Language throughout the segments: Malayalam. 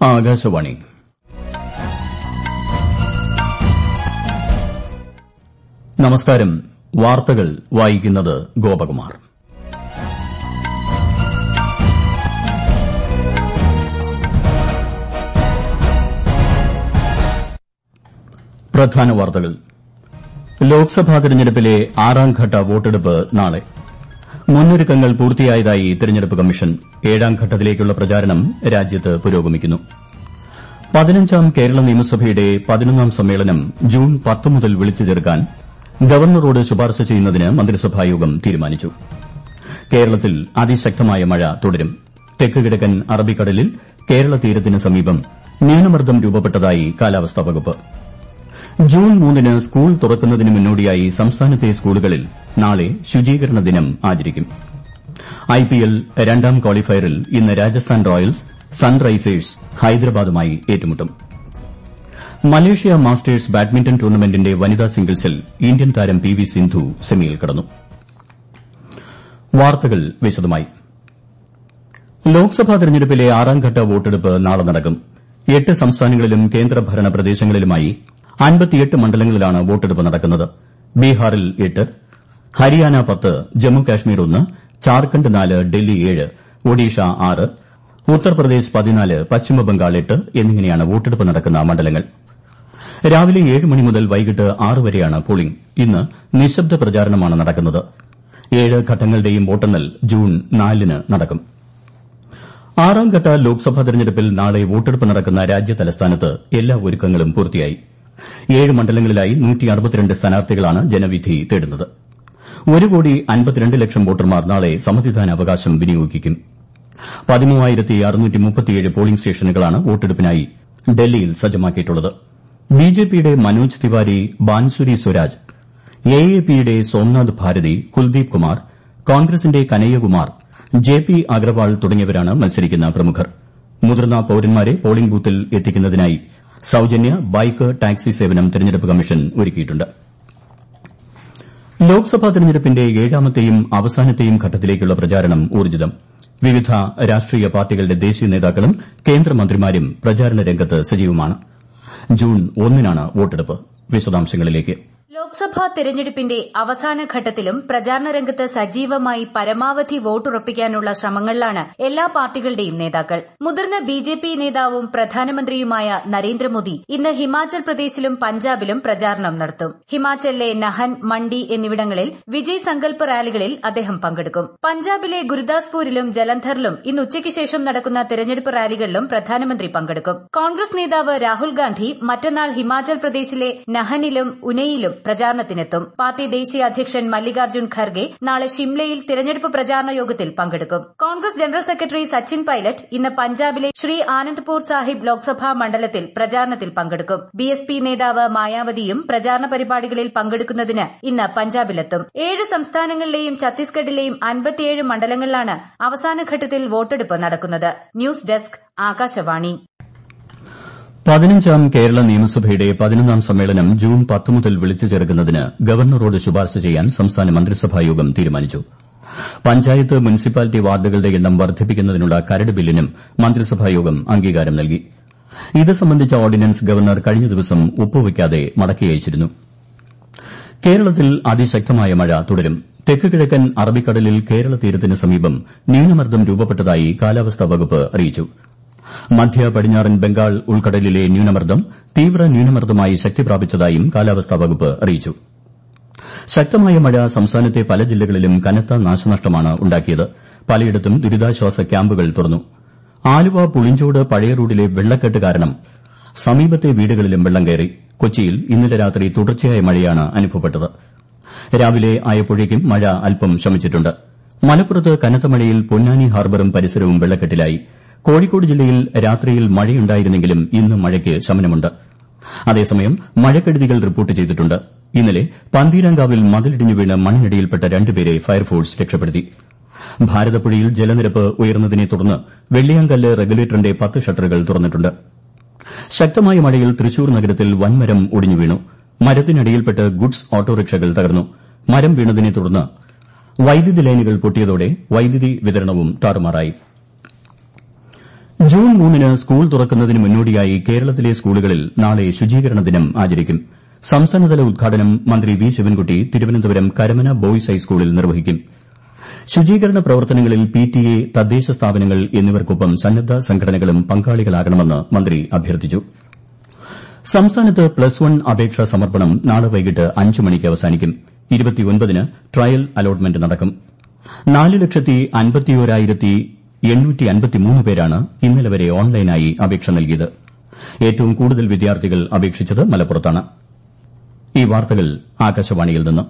ആകാശവാണി നമസ്കാരം വാർത്തകൾ വായിക്കുന്നത് ഗോപകുമാർ പ്രധാന വാർത്തകൾ ലോക്സഭാ തെരഞ്ഞെടുപ്പിലെ ആറാംഘട്ട വോട്ടെടുപ്പ് നാളെ മുന്നൊരുക്കങ്ങൾ പൂർത്തിയായതായി തെരഞ്ഞെടുപ്പ് കമ്മീഷൻ ഏഴാം ഘട്ടത്തിലേക്കുള്ള പ്രചാരണം രാജ്യത്ത് പുരോഗമിക്കുന്നു പതിനഞ്ചാം കേരള നിയമസഭയുടെ പതിനൊന്നാം സമ്മേളനം ജൂൺ പത്ത് മുതൽ വിളിച്ചു ചേർക്കാൻ ഗവർണറോട് ശുപാർശ ചെയ്യുന്നതിന് മന്ത്രിസഭായോഗം തീരുമാനിച്ചു കേരളത്തിൽ അതിശക്തമായ മഴ തുടരും തെക്ക് കിഴക്കൻ അറബിക്കടലിൽ കേരള തീരത്തിന് സമീപം ന്യൂനമർദ്ദം രൂപപ്പെട്ടതായി കാലാവസ്ഥാ വകുപ്പ് ജൂൺ മൂന്നിന് സ്കൂൾ തുറക്കുന്നതിന് മുന്നോടിയായി സംസ്ഥാനത്തെ സ്കൂളുകളിൽ നാളെ ശുചീകരണ ദിനം ആചരിക്കും ഐപിഎൽ രണ്ടാം ക്വാളിഫയറിൽ ഇന്ന് രാജസ്ഥാൻ റോയൽസ് സൺറൈസേഴ്സ് ഹൈദരാബാദുമായി ഏറ്റുമുട്ടും മലേഷ്യ മാസ്റ്റേഴ്സ് ബാഡ്മിന്റൺ ടൂർണമെന്റിന്റെ വനിതാ സിംഗിൾസിൽ ഇന്ത്യൻ താരം പി വി സിന്ധു സെമിയിൽ കടന്നു വാർത്തകൾ വിശദമായി ലോക്സഭാ തെരഞ്ഞെടുപ്പിലെ ആറാംഘട്ട വോട്ടെടുപ്പ് നാളെ നടക്കും എട്ട് സംസ്ഥാനങ്ങളിലും കേന്ദ്രഭരണ പ്രദേശങ്ങളിലുമായി അൻപത്തിയെട്ട് മണ്ഡലങ്ങളിലാണ് വോട്ടെടുപ്പ് നടക്കുന്നത് ബീഹാറിൽ എട്ട് ഹരിയാന പത്ത് ജമ്മുകാശ്മീർ ഒന്ന് ജാർഖണ്ഡ് നാല് ഡൽഹി ഏഴ് ഒഡീഷ ആറ് ഉത്തർപ്രദേശ് പതിനാല് പശ്ചിമബംഗാൾ എട്ട് എന്നിങ്ങനെയാണ് വോട്ടെടുപ്പ് നടക്കുന്ന മണ്ഡലങ്ങൾ രാവിലെ ഏഴ് മണി മുതൽ വൈകിട്ട് ആറ് വരെയാണ് പോളിംഗ് ഇന്ന് നിശബ്ദ പ്രചാരണമാണ് നടക്കുന്നത് ഏഴ് ഘട്ടങ്ങളുടെയും വോട്ടെണ്ണൽ ജൂൺ നാലിന് നടക്കും ആറാംഘട്ട ലോക്സഭാ തെരഞ്ഞെടുപ്പിൽ നാളെ വോട്ടെടുപ്പ് നടക്കുന്ന രാജ്യതലസ്ഥാനത്ത് എല്ലാ ഒരുക്കങ്ങളും പൂർത്തിയായി ഏഴ് മണ്ഡലങ്ങളിലായി സ്ഥാനാർത്ഥികളാണ് ജനവിധി തേടുന്നത് ഒരു കോടി അൻപത്തിരണ്ട് ലക്ഷം വോട്ടർമാർ നാളെ സമ്മതിദാനാവകാശം വിനിയോഗിക്കും പോളിംഗ് സ്റ്റേഷനുകളാണ് വോട്ടെടുപ്പിനായി ഡൽഹിയിൽ സജ്ജമാക്കിയിട്ടുള്ളത് ബിജെപിയുടെ മനോജ് തിവാരി ബാൻസുരി സ്വരാജ് എഎപിയുടെ സോംനാഥ് ഭാരതി കുൽദീപ് കുമാർ കോൺഗ്രസിന്റെ കനയ്യകുമാർ ജെ പി അഗ്രവാൾ തുടങ്ങിയവരാണ് മത്സരിക്കുന്ന പ്രമുഖർ മുതിർന്ന പൌരന്മാരെ പോളിംഗ് ബൂത്തിൽ എത്തിക്കുന്നതിനായി സൌജന്യ ബൈക്ക് ടാക്സി സേവനം തെരഞ്ഞെടുപ്പ് കമ്മീഷൻ ഒരുക്കിയിട്ടുണ്ട് ലോക്സഭാ തെരഞ്ഞെടുപ്പിന്റെ ഏഴാമത്തെയും അവസാനത്തെയും ഘട്ടത്തിലേക്കുള്ള പ്രചാരണം ഊർജ്ജിതം വിവിധ രാഷ്ട്രീയ പാർട്ടികളുടെ ദേശീയ നേതാക്കളും കേന്ദ്രമന്ത്രിമാരും പ്രചാരണ രംഗത്ത് സജീവമാണ് ജൂൺ ഒന്നിനാണ് വോട്ടെടുപ്പ് വിശദാംശങ്ങളിലേക്ക് ലോക്സഭാ തെരഞ്ഞെടുപ്പിന്റെ അവസാന ഘട്ടത്തിലും പ്രചാരണ രംഗത്ത് സജീവമായി പരമാവധി വോട്ടുറപ്പിക്കാനുള്ള ശ്രമങ്ങളിലാണ് എല്ലാ പാർട്ടികളുടെയും നേതാക്കൾ മുതിർന്ന ബിജെപി നേതാവും പ്രധാനമന്ത്രിയുമായ നരേന്ദ്രമോദി ഇന്ന് ഹിമാചൽ പ്രദേശിലും പഞ്ചാബിലും പ്രചാരണം നടത്തും ഹിമാചലിലെ നഹൻ മണ്ഡി എന്നിവിടങ്ങളിൽ വിജയ് സങ്കൽപ് റാലികളിൽ അദ്ദേഹം പങ്കെടുക്കും പഞ്ചാബിലെ ഗുരുദാസ്പൂരിലും ജലന്ധറിലും ഇന്ന് ഉച്ചയ്ക്ക് ശേഷം നടക്കുന്ന തെരഞ്ഞെടുപ്പ് റാലികളിലും പ്രധാനമന്ത്രി പങ്കെടുക്കും കോൺഗ്രസ് നേതാവ് രാഹുൽ ഗാന്ധി മറ്റന്നാൾ ഹിമാചൽ പ്രദേശിലെ നഹനിലും ഉനയിലും പ്രചാരണത്തിനെത്തും പാർട്ടി ദേശീയ അധ്യക്ഷൻ മല്ലികാർജ്ജുൻ ഖർഗെ നാളെ ഷിംലയിൽ തിരഞ്ഞെടുപ്പ് പ്രചാരണ യോഗത്തിൽ പങ്കെടുക്കും Congress general secretary Sachin Pilot ഇന്ന് പഞ്ചാബിലെ ശ്രീ ആനന്ദ്പൂർ സാഹിബ് ലോക്സഭാ മണ്ഡലത്തിൽ പ്രചാരണത്തിൽ പങ്കെടുക്കും ബിഎസ്പി നേതാവ് മായാവതിയും പ്രചാരണ പരിപാടികളിൽ പങ്കെടുക്കുന്നതിന് ഇന്ന് പഞ്ചാബിലെത്തും ഏഴ് സംസ്ഥാനങ്ങളിലെയും ഛത്തീസ്ഗഡിലെയും അൻപത്തിയേഴ് മണ്ഡലങ്ങളിലാണ് അവസാനഘട്ടത്തിൽ വോട്ടെടുപ്പ് നടക്കുന്നത് ന്യൂസ് ഡെസ്ക് ആകാശവാണി പതിനഞ്ചാം കേരള നിയമസഭയുടെ പതിനൊന്നാം സമ്മേളനം ജൂൺ പത്ത് മുതൽ വിളിച്ചു ചേർക്കുന്നതിന് ഗവർണറോട് ശുപാർശ ചെയ്യാൻ സംസ്ഥാന മന്ത്രിസഭായോഗം തീരുമാനിച്ചു പഞ്ചായത്ത് മുനിസിപ്പാലിറ്റി വാർഡുകളുടെ എണ്ണം വർദ്ധിപ്പിക്കുന്നതിനുള്ള കരട് ബില്ലിനും മന്ത്രിസഭായോഗം അംഗീകാരം നൽകി ഇത് സംബന്ധിച്ച ഓർഡിനൻസ് ഗവർണർ കഴിഞ്ഞ ദിവസം ഒപ്പുവയ്ക്കാതെ മടക്കി അയച്ചിരുന്നു കേരളത്തിൽ അതിശക്തമായ മഴ തുടരും തെക്ക് കിഴക്കൻ അറബിക്കടലിൽ കേരള തീരത്തിന് സമീപം ന്യൂനമർദ്ദം രൂപപ്പെട്ടതായി കാലാവസ്ഥാ വകുപ്പ് അറിയിച്ചു മധ്യ പടിഞ്ഞാറൻ ബംഗാൾ ഉൾക്കടലിലെ ന്യൂനമർദ്ദം തീവ്ര ന്യൂനമർദ്ദമായി ശക്തി പ്രാപിച്ചതായും കാലാവസ്ഥാ വകുപ്പ് അറിയിച്ചു ശക്തമായ മഴ സംസ്ഥാനത്തെ പല ജില്ലകളിലും കനത്ത നാശനഷ്ടമാണ് ഉണ്ടാക്കിയത് പലയിടത്തും ദുരിതാശ്വാസ ക്യാമ്പുകൾ തുറന്നു ആലുവ പുളിഞ്ചോട് പഴയ റോഡിലെ വെള്ളക്കെട്ട് കാരണം സമീപത്തെ വീടുകളിലും വെള്ളം കയറി കൊച്ചിയിൽ ഇന്നലെ രാത്രി തുടർച്ചയായ മഴയാണ് അനുഭവപ്പെട്ടത് രാവിലെ ആയപ്പോഴേക്കും മഴ അല്പം ശമിച്ചിട്ടുണ്ട് മലപ്പുറത്ത് കനത്ത മഴയിൽ പൊന്നാനി ഹാർബറും പരിസരവും വെള്ളക്കെട്ടിലായി കോഴിക്കോട് ജില്ലയിൽ രാത്രിയിൽ മഴയുണ്ടായിരുന്നെങ്കിലും ഇന്ന് മഴയ്ക്ക് ശമനമുണ്ട് അതേസമയം മഴക്കെടുതികൾ റിപ്പോർട്ട് ചെയ്തിട്ടുണ്ട് ഇന്നലെ പന്തീരാങ്കാവിൽ മതിലിടിഞ്ഞു വീണ് മണ്ണിനടിയിൽപ്പെട്ട രണ്ടുപേരെ ഫയർഫോഴ്സ് രക്ഷപ്പെടുത്തി ഭാരതപ്പുഴയിൽ ജലനിരപ്പ് ഉയർന്നതിനെ തുടർന്ന് വെള്ളിയാങ്കല്ല് റെഗുലേറ്ററിന്റെ പത്ത് ഷട്ടറുകൾ തുറന്നിട്ടുണ്ട് ശക്തമായ മഴയിൽ തൃശൂർ നഗരത്തിൽ വൻമരം ഒടിഞ്ഞു വീണു മരത്തിനടിയിൽപ്പെട്ട് ഗുഡ്സ് ഓട്ടോറിക്ഷകൾ തകർന്നു മരം വീണതിനെ തുടർന്ന് വൈദ്യുതി ലൈനുകൾ പൊട്ടിയതോടെ വൈദ്യുതി വിതരണവും താറുമാറായി ജൂൺ മൂന്നിന് സ്കൂൾ തുറക്കുന്നതിന് മുന്നോടിയായി കേരളത്തിലെ സ്കൂളുകളിൽ നാളെ ശുചീകരണ ദിനം ആചരിക്കും സംസ്ഥാനതല ഉദ്ഘാടനം മന്ത്രി വി ശിവൻകുട്ടി തിരുവനന്തപുരം കരമന ബോയ്സ് ഹൈസ്കൂളിൽ നിർവഹിക്കും ശുചീകരണ പ്രവർത്തനങ്ങളിൽ പിടിഎ തദ്ദേശ സ്ഥാപനങ്ങൾ എന്നിവർക്കൊപ്പം സന്നദ്ധ സംഘടനകളും പങ്കാളികളാകണമെന്ന് മന്ത്രി അഭ്യർത്ഥിച്ചു സംസ്ഥാനത്ത് പ്ലസ് വൺ അപേക്ഷാ സമർപ്പണം നാളെ വൈകിട്ട് അഞ്ച് മണിക്ക് അവസാനിക്കും ന് ട്രയൽ അലോട്ട്മെന്റ് നടക്കും നാല് ലക്ഷത്തി അൻപത്തിയോരായിരത്തി എണ്ണൂറ്റി അൻപത്തിമൂന്ന് പേരാണ് ഇന്നലെ വരെ ഓൺലൈനായി അപേക്ഷ നൽകിയത് ഏറ്റവും കൂടുതൽ വിദ്യാർത്ഥികൾ അപേക്ഷിച്ചത് മലപ്പുറത്താണ് ഈ വാർത്തകൾ ആകാശവാണിയിൽ നിന്ന്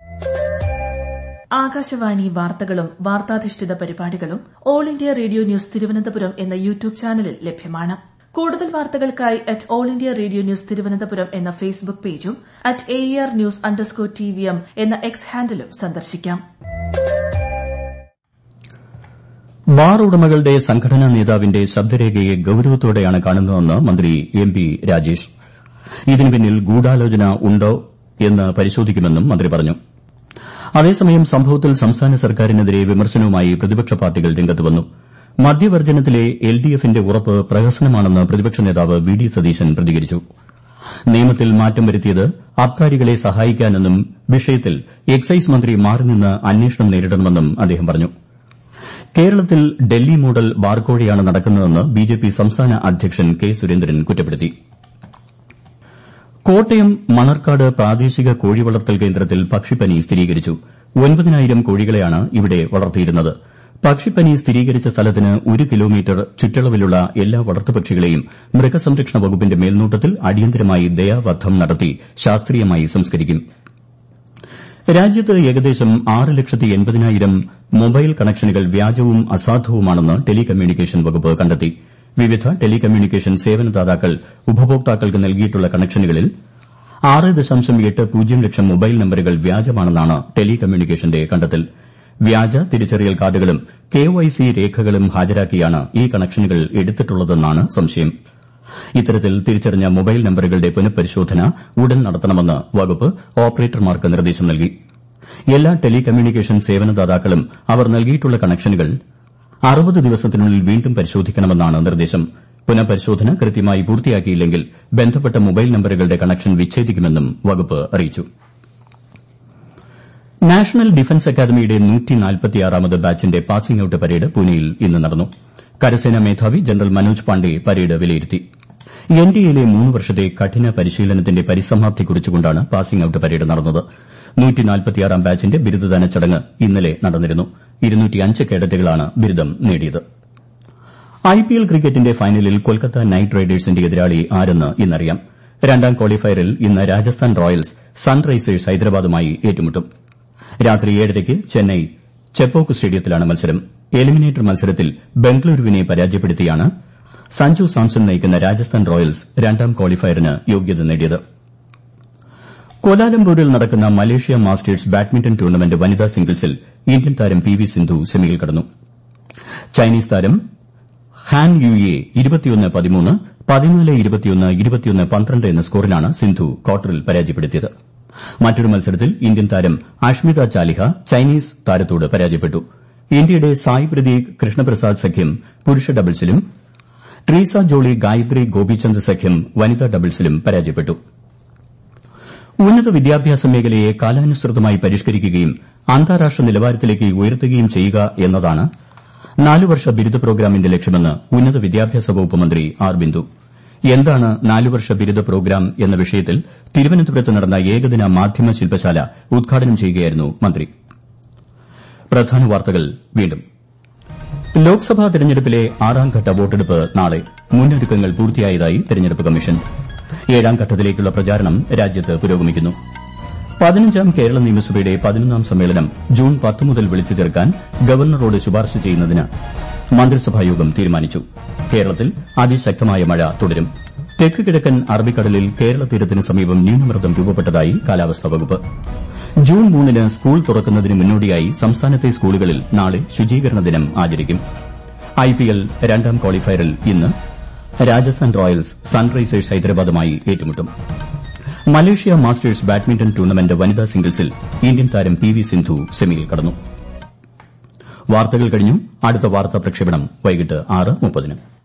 ആകാശവാണി വാർത്തകളും വാർത്താധിഷ്ഠിത പരിപാടികളും All India Radio news Thiruvananthapuram എന്ന യൂട്യൂബ് ചാനലിൽ ലഭ്യമാണ് കൂടുതൽ വാർത്തകൾക്കായി at All India Radio news Thiruvananthapuram എന്ന ഫേസ്ബുക്ക് പേജും at A R news underscore T V M എന്ന എക്സ് ഹാൻഡിലും സന്ദർശിക്കാം ബാർ ഉടമകളുടെ സംഘടനാ നേതാവിന്റെ ശബ്ദരേഖയെ ഗൌരവത്തോടെയാണ് കാണുന്നതെന്ന് മന്ത്രി എം പി രാജേഷ് ഇതിന് പിന്നിൽ ഗൂഢാലോചന ഉണ്ടോ എന്ന് പരിശോധിക്കുമെന്നും മന്ത്രി പറഞ്ഞു അതേസമയം സംഭവത്തിൽ സംസ്ഥാന സർക്കാരിനെതിരെ വിമർശനവുമായി പ്രതിപക്ഷ പാർട്ടികൾ രംഗത്ത് വന്നു മദ്യവർജ്ജനത്തിലെ എൽ ഡി എഫിന്റെ ഉറപ്പ് പ്രഹസനമാണെന്ന് പ്രതിപക്ഷ നേതാവ് വി ഡി സതീശൻ പ്രതികരിച്ചു നിയമത്തിൽ മാറ്റം വരുത്തിയത് അബ്കാരികളെ സഹായിക്കാനെന്നും വിഷയത്തിൽ എക്സൈസ് മന്ത്രി മാറി നിന്ന് അന്വേഷണം നേരിടണമെന്നും അദ്ദേഹം പറഞ്ഞു കേരളത്തിൽ ഡൽഹി മോഡൽ ബാർകോഴയാണ് നടക്കുന്നതെന്ന് ബിജെപി സംസ്ഥാന അധ്യക്ഷൻ കെ സുരേന്ദ്രൻ കുറ്റപ്പെടുത്തി കോട്ടയം മണർക്കാട് പ്രാദേശിക കോഴി വളർത്തൽ കേന്ദ്രത്തിൽ പക്ഷിപ്പനി സ്ഥിരീകരിച്ചു ഒൻപതിനായിരം കോഴികളെയാണ് ഇവിടെ വളർത്തിയിരുന്നത് പക്ഷിപ്പനി സ്ഥിരീകരിച്ച സ്ഥലത്തിന് ഒരു കിലോമീറ്റർ ചുറ്റളവിലുള്ള എല്ലാ വളർത്തുപക്ഷികളെയും മൃഗസംരക്ഷണ വകുപ്പിന്റെ മേൽനോട്ടത്തിൽ അടിയന്തരമായി ദയാവധം നടത്തി ശാസ്ത്രീയമായി സംസ്കരിക്കും രാജ്യത്ത് ഏകദേശം ആറ് ലക്ഷത്തി എൺപതിനായിരം മൊബൈൽ കണക്ഷനുകൾ വ്യാജവും അസാധുവുമാണെന്ന് ടെലികമ്മ്യൂണിക്കേഷൻ വകുപ്പ് കണ്ടെത്തി വിവിധ ടെലികമ്മ്യൂണിക്കേഷൻ സേവനദാതാക്കൾ ഉപഭോക്താക്കൾക്ക് നൽകിയിട്ടുള്ള കണക്ഷനുകളിൽ ആറ് ദശാംശം എട്ട് പൂജ്യം ലക്ഷം മൊബൈൽ നമ്പരുകൾ വ്യാജമാണെന്നാണ് ടെലികമ്മ്യൂണിക്കേഷന്റെ കണ്ടെത്തൽ വ്യാജ തിരിച്ചറിയൽ കാർഡുകളും കെവൈസി രേഖകളും ഹാജരാക്കിയാണ് ഈ കണക്ഷനുകൾ എടുത്തിട്ടുള്ളതെന്നാണ് സംശയം ഇത്തരത്തിൽ തിരിച്ചറിഞ്ഞ മൊബൈൽ നമ്പരുകളുടെ പുനഃപരിശോധന ഉടൻ നടത്തണമെന്ന് വകുപ്പ് ഓപ്പറേറ്റർമാർക്ക് നിർദ്ദേശം നൽകി എല്ലാ ടെലികമ്മ്യൂണിക്കേഷൻ സേവനദാതാക്കളും അവർ നൽകിയിട്ടുള്ള കണക്ഷനുകൾ അറുപത് ദിവസത്തിനുള്ളിൽ വീണ്ടും പരിശോധിക്കണമെന്നാണ് നിർദ്ദേശം പുനഃപരിശോധന കൃത്യമായി പൂർത്തിയാക്കിയില്ലെങ്കിൽ ബന്ധപ്പെട്ട മൊബൈൽ നമ്പരുകളുടെ കണക്ഷൻ വിച്ഛേദിക്കുമെന്നും വകുപ്പ് അറിയിച്ചു നാഷണൽ ഡിഫൻസ് അക്കാദമിയുടെ ാമത് ബാച്ചിന്റെ പാസിംഗ് ഔട്ട് പരേഡ് പൂനെയിൽ ഇന്ന് നടന്നു കരസേനാ മേധാവി ജനറൽ മനോജ് പാണ്ഡെ പരേഡ് വിലയിരുത്തി എൻഡിഎയിലെ മൂന്ന് വർഷത്തെ കഠിന പരിശീലനത്തിന്റെ പരിസമാപ്തി കുറിച്ചുകൊണ്ടാണ് പാസിംഗ് ഔട്ട് പരേഡ് നടന്നത് ബാച്ചിന്റെ ബിരുദദാന ചടങ്ങ് ഇന്നലെ നടന്നിരുന്നു കേഡറ്റുകളാണ് ബിരുദം നേടിയത് ഐപിഎൽ ക്രിക്കറ്റിന്റെ ഫൈനലിൽ കൊൽക്കത്ത നൈറ്റ് റൈഡേഴ്സിന്റെ എതിരാളി ആരെന്ന് ഇന്നറിയാം രണ്ടാം ക്വാളിഫയറിൽ ഇന്ന് രാജസ്ഥാൻ റോയൽസ് സൺറൈസേഴ്സ് ഹൈദരാബാദുമായി ഏറ്റുമുട്ടും രാത്രി ഏഴരയ്ക്ക് ചെന്നൈ ചെപ്പോക്ക് സ്റ്റേഡിയത്തിലാണ് മത്സരം എലിമിനേറ്റർ മത്സരത്തിൽ ബംഗളൂരുവിനെ പരാജയപ്പെടുത്തിയാണ് സഞ്ജു സാംസൺ നയിക്കുന്ന രാജസ്ഥാൻ റോയൽസ് രണ്ടാം ക്വാളിഫയറിന് യോഗ്യത നേടിയത് കോലാലംപൂരിൽ നടക്കുന്ന മലേഷ്യ മാസ്റ്റേഴ്സ് ബാഡ്മിന്റൺ ടൂർണമെന്റ് വനിതാ സിംഗിൾസിൽ ഇന്ത്യൻ താരം പി വി സിന്ധു സെമിയിൽ കടന്നു ചൈനീസ് താരം ഹാൻ യുയെ എന്ന സ്കോറിനാണ് സിന്ധു ക്വാർട്ടറിൽ പരാജയപ്പെടുത്തിയത് മറ്റൊരു മത്സരത്തിൽ ഇന്ത്യൻ താരം അഷ്മിത ചാലിഹ ചൈനീസ് താരത്തോട് പരാജയപ്പെട്ടു ഇന്ത്യയുടെ സായ് പ്രദീപ് കൃഷ്ണപ്രസാദ് സഖ്യം പുരുഷ ഡബിൾസിലും ട്രീസ ജോളി ഗായത്രി ഗോപിചന്ദ് സഖ്യം വനിതാ ഡബിൾസിലും പരാജയപ്പെട്ടു ഉന്നത വിദ്യാഭ്യാസ മേഖലയെ കാലാനുസൃതമായി പരിഷ്കരിക്കുകയും അന്താരാഷ്ട്ര നിലവാരത്തിലേക്ക് ഉയർത്തുകയും ചെയ്യുക എന്നതാണ് നാലുവർഷ ബിരുദ പ്രോഗ്രാമിന്റെ ലക്ഷ്യമെന്ന് ഉന്നത വിദ്യാഭ്യാസ വകുപ്പ് മന്ത്രി ആർ ബിന്ദു എന്താണ് നാലുവർഷ ബിരുദ പ്രോഗ്രാം എന്ന വിഷയത്തിൽ തിരുവനന്തപുരത്ത് നടന്ന ഏകദിന മാധ്യമ ശില്പശാല ഉദ്ഘാടനം ചെയ്യുകയായിരുന്നു മന്ത്രി പ്രധാന വാർത്തകൾ വീണ്ടും ലോക്സഭാ തെരഞ്ഞെടുപ്പിലെ ആറാംഘട്ട വോട്ടെടുപ്പ് നാളെ മുന്നൊരുക്കങ്ങൾ പൂർത്തിയായതായി തെരഞ്ഞെടുപ്പ് കമ്മീഷൻ ഏഴാം ഘട്ടത്തിലേക്കുള്ള പ്രചാരണം രാജ്യത്ത് പുരോഗമിക്കുന്നു പതിനഞ്ചാം കേരള നിയമസഭയുടെ പതിനൊന്നാം സമ്മേളനം ജൂൺ പത്ത് മുതൽ വിളിച്ചു ചേർക്കാൻ ഗവർണറോട് ശുപാർശ ചെയ്യുന്നതിന് മന്ത്രിസഭായോഗം തീരുമാനിച്ചു കേരളത്തിൽ അതിശക്തമായ മഴ തുടരും തെക്ക് കിഴക്കൻ അറബിക്കടലിൽ കേരള തീരത്തിന് സമീപം ന്യൂനമർദ്ദം രൂപപ്പെട്ടതായി കാലാവസ്ഥാ വകുപ്പ് ജൂൺ മൂന്നിന് സ്കൂൾ തുറക്കുന്നതിന് മുന്നോടിയായി സംസ്ഥാനത്തെ സ്കൂളുകളിൽ നാളെ ശുചീകരണ ദിനം ആചരിക്കും ഐപിഎൽ രണ്ടാം ക്വാളിഫയറിൽ ഇന്ന് രാജസ്ഥാൻ റോയൽസ് സൺറൈസേഴ്സ് ഹൈദരാബാദുമായി ഏറ്റുമുട്ടും മലേഷ്യ മാസ്റ്റേഴ്സ് ബാഡ്മിന്റൺ ടൂർണമെന്റ് വനിതാ സിംഗിൾസിൽ ഇന്ത്യൻ താരം പി വി സിന്ധു സെമിയിൽ കടന്നു വാർത്തകൾ കഴിഞ്ഞു അടുത്ത വാർത്താ പ്രക്ഷേപണം വൈകിട്ട് ആറ് മുപ്പതിന്